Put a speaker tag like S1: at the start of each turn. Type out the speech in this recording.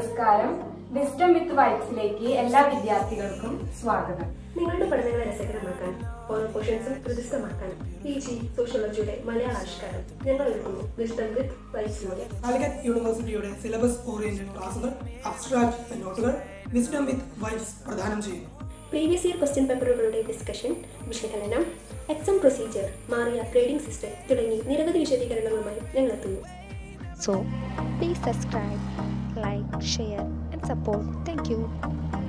S1: നമസ്കാരം വിസ്റ്റം വിത്ത് വൈബ്സിലേക്ക് എല്ലാ വിദ്യാർത്ഥികൾക്കും സ്വാഗതം
S2: നിങ്ങളുടെ പഠനങ്ങളെ രസകരമാക്കാൻ ഓരോ പോർഷൻസും ഹൃദയസ്ഥമാക്കാൻ പി ജി സോഷ്യോളജിയുടെ മലയാള ആവിഷ്കാരം ഞങ്ങൾ ഒരുക്കുന്നു വിസ്ഡം വിത്ത് വൈബ്സിലൂടെ
S3: കാലിക്കറ്റ് യൂണിവേഴ്സിറ്റിയുടെ സിലബസ് ഓറിയന്റഡ് ക്ലാസുകൾ അബ്സ്ട്രാക്ട് നോട്ടുകൾ വിസ്ഡം വിത്ത് വൈബ്സ് പ്രദാനം ചെയ്യുന്നു
S2: പ്രീവിയസ് ഇയർ ക്വസ്റ്റ്യൻ പേപ്പറുകളുടെ ഡിസ്കഷൻ വിശകലനം എക്സാം പ്രൊസീജിയർ മാറിയ ഗ്രേഡിംഗ് സിസ്റ്റം തുടങ്ങി നിരവധി വിശദീകരണങ്ങളുമായി ഞങ്ങൾ എത്തുന്നു
S4: So please subscribe, like, share, and support. Thank you.